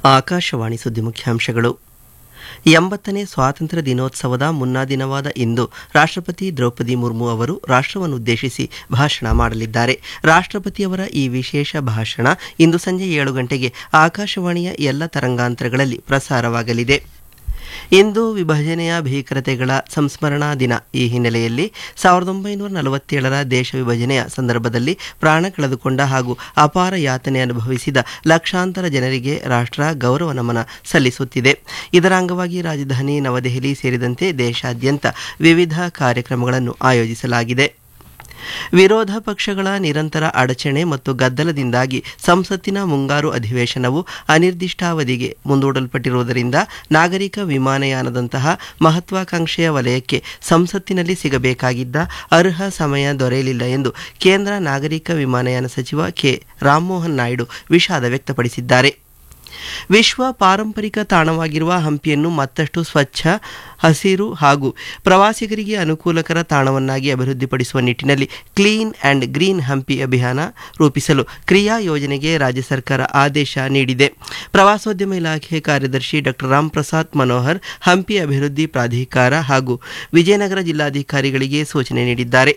ಆಕಾಶವಾಣಿ ಸುದ್ದಿ ಮುಖ್ಯಾಂಶಗಳು ಎಂಬತ್ತನೇ ಸ್ವಾತಂತ್ರ್ಯ ದಿನೋತ್ಸವದ ಮುನ್ನಾ ದಿನವಾದ ಇಂದು ರಾಷ್ಟ್ರಪತಿ ದ್ರೌಪದಿ ಮುರ್ಮು ಅವರು ರಾಷ್ಟ್ರವನ್ನುದ್ದೇಶಿಸಿ ಭಾಷಣ ಮಾಡಲಿದ್ದಾರೆ ರಾಷ್ಟ್ರಪತಿಯವರ ಈ ವಿಶೇಷ ಭಾಷಣ ಇಂದು ಸಂಜೆ ಏಳು ಗಂಟೆಗೆ ಆಕಾಶವಾಣಿಯ ಎಲ್ಲ ತರಂಗಾಂತರಗಳಲ್ಲಿ ಪ್ರಸಾರವಾಗಲಿದೆ ಇಂದು ವಿಭಜನೆಯ ಭೀಕರತೆಗಳ ಸಂಸ್ಮರಣಾ ದಿನ ಈ ಹಿನ್ನೆಲೆಯಲ್ಲಿ ಸಾವಿರದ ಒಂಬೈನೂರ ನಲವತ್ತೇಳರ ದೇಶ ವಿಭಜನೆಯ ಸಂದರ್ಭದಲ್ಲಿ ಪ್ರಾಣ ಕಳೆದುಕೊಂಡ ಹಾಗೂ ಅಪಾರ ಯಾತನೆ ಅನುಭವಿಸಿದ ಲಕ್ಷಾಂತರ ಜನರಿಗೆ ರಾಷ್ಟ್ರ ಗೌರವ ನಮನ ಸಲ್ಲಿಸುತ್ತಿದೆ ಇದರ ಅಂಗವಾಗಿ ರಾಜಧಾನಿ ನವದೆಹಲಿ ಸೇರಿದಂತೆ ದೇಶಾದ್ಯಂತ ವಿವಿಧ ಕಾರ್ಯಕ್ರಮಗಳನ್ನು ಆಯೋಜಿಸಲಾಗಿದೆ ವಿರೋಧ ಪಕ್ಷಗಳ ನಿರಂತರ ಅಡಚಣೆ ಮತ್ತು ಗದ್ದಲದಿಂದಾಗಿ ಸಂಸತ್ತಿನ ಮುಂಗಾರು ಅಧಿವೇಶನವು ಅನಿರ್ದಿಷ್ಟಾವಧಿಗೆ ಮುಂದೂಡಲ್ಪಟ್ಟಿರುವುದರಿಂದ ನಾಗರಿಕ ವಿಮಾನಯಾನದಂತಹ ಮಹತ್ವಾಕಾಂಕ್ಷೆಯ ವಲಯಕ್ಕೆ ಸಂಸತ್ತಿನಲ್ಲಿ ಸಿಗಬೇಕಾಗಿದ್ದ ಅರ್ಹ ಸಮಯ ದೊರೆಯಲಿಲ್ಲ ಎಂದು ಕೇಂದ್ರ ನಾಗರಿಕ ವಿಮಾನಯಾನ ಸಚಿವ ಕೆ ರಾಮಮೋಹನ್ ನಾಯ್ಡು ವಿಷಾದ ವ್ಯಕ್ತಪಡಿಸಿದ್ದಾರೆ ವಿಶ್ವ ಪಾರಂಪರಿಕ ತಾಣವಾಗಿರುವ ಹಂಪಿಯನ್ನು ಮತ್ತಷ್ಟು ಸ್ವಚ್ಛ ಹಸಿರು ಹಾಗೂ ಪ್ರವಾಸಿಗರಿಗೆ ಅನುಕೂಲಕರ ತಾಣವನ್ನಾಗಿ ಅಭಿವೃದ್ಧಿಪಡಿಸುವ ನಿಟ್ಟಿನಲ್ಲಿ ಕ್ಲೀನ್ ಆ್ಯಂಡ್ ಗ್ರೀನ್ ಹಂಪಿ ಅಭಿಯಾನ ರೂಪಿಸಲು ಕ್ರಿಯಾ ಯೋಜನೆಗೆ ರಾಜ್ಯ ಸರ್ಕಾರ ಆದೇಶ ನೀಡಿದೆ ಪ್ರವಾಸೋದ್ಯಮ ಇಲಾಖೆ ಕಾರ್ಯದರ್ಶಿ ಡಾಕ್ಟರ್ ರಾಮ್ ಪ್ರಸಾದ್ ಮನೋಹರ್ ಹಂಪಿ ಅಭಿವೃದ್ಧಿ ಪ್ರಾಧಿಕಾರ ಹಾಗೂ ವಿಜಯನಗರ ಜಿಲ್ಲಾಧಿಕಾರಿಗಳಿಗೆ ಸೂಚನೆ ನೀಡಿದ್ದಾರೆ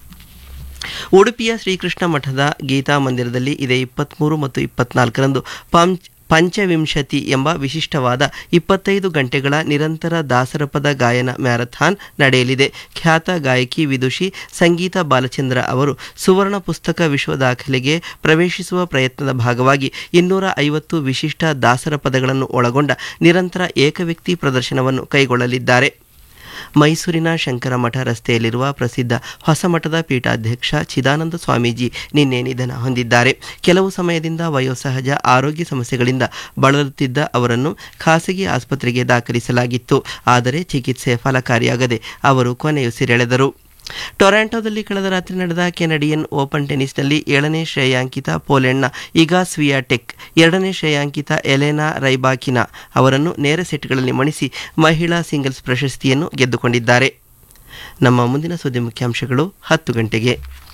ಉಡುಪಿಯ ಶ್ರೀಕೃಷ್ಣ ಮಠದ ಗೀತಾ ಮಂದಿರದಲ್ಲಿ ಇದೇ ಇಪ್ಪತ್ತ್ಮೂರು ಮತ್ತು ಇಪ್ಪತ್ನಾಲ್ಕರಂದು ಪಂಚ್ ಪಂಚವಿಂಶತಿ ಎಂಬ ವಿಶಿಷ್ಟವಾದ ಇಪ್ಪತ್ತೈದು ಗಂಟೆಗಳ ನಿರಂತರ ದಾಸರಪದ ಗಾಯನ ಮ್ಯಾರಥಾನ್ ನಡೆಯಲಿದೆ ಖ್ಯಾತ ಗಾಯಕಿ ವಿದುಷಿ ಸಂಗೀತ ಬಾಲಚಂದ್ರ ಅವರು ಸುವರ್ಣ ಪುಸ್ತಕ ವಿಶ್ವ ದಾಖಲೆಗೆ ಪ್ರವೇಶಿಸುವ ಪ್ರಯತ್ನದ ಭಾಗವಾಗಿ ಇನ್ನೂರ ಐವತ್ತು ವಿಶಿಷ್ಟ ದಾಸರ ಪದಗಳನ್ನು ಒಳಗೊಂಡ ನಿರಂತರ ಏಕವ್ಯಕ್ತಿ ಪ್ರದರ್ಶನವನ್ನು ಕೈಗೊಳ್ಳಲಿದ್ದಾರೆ ಮೈಸೂರಿನ ಶಂಕರಮಠ ರಸ್ತೆಯಲ್ಲಿರುವ ಪ್ರಸಿದ್ಧ ಹೊಸಮಠದ ಪೀಠಾಧ್ಯಕ್ಷ ಚಿದಾನಂದ ಸ್ವಾಮೀಜಿ ನಿನ್ನೆ ನಿಧನ ಹೊಂದಿದ್ದಾರೆ ಕೆಲವು ಸಮಯದಿಂದ ವಯೋಸಹಜ ಆರೋಗ್ಯ ಸಮಸ್ಯೆಗಳಿಂದ ಬಳಲುತ್ತಿದ್ದ ಅವರನ್ನು ಖಾಸಗಿ ಆಸ್ಪತ್ರೆಗೆ ದಾಖಲಿಸಲಾಗಿತ್ತು ಆದರೆ ಚಿಕಿತ್ಸೆ ಫಲಕಾರಿಯಾಗದೆ ಅವರು ಕೊನೆಯುಸಿರೆಳೆದರು ಟೊರಾಂಟೊದಲ್ಲಿ ಕಳೆದ ರಾತ್ರಿ ನಡೆದ ಕೆನಡಿಯನ್ ಓಪನ್ ಟೆನಿಸ್ನಲ್ಲಿ ಏಳನೇ ಶ್ರೇಯಾಂಕಿತ ಪೋಲೆಂಡ್ನ ಇಗಾ ಸ್ವಿಯಾಟೆಕ್ ಎರಡನೇ ಶ್ರೇಯಾಂಕಿತ ಎಲೆನಾ ರೈಬಾಕಿನಾ ಅವರನ್ನು ನೇರ ಸೆಟ್ಗಳಲ್ಲಿ ಮಣಿಸಿ ಮಹಿಳಾ ಸಿಂಗಲ್ಸ್ ಪ್ರಶಸ್ತಿಯನ್ನು ಗೆದ್ದುಕೊಂಡಿದ್ದಾರೆ ನಮ್ಮ ಮುಂದಿನ ಸುದ್ದಿ ಮುಖ್ಯಾಂಶಗಳು ಹತ್ತು ಗಂಟೆಗೆ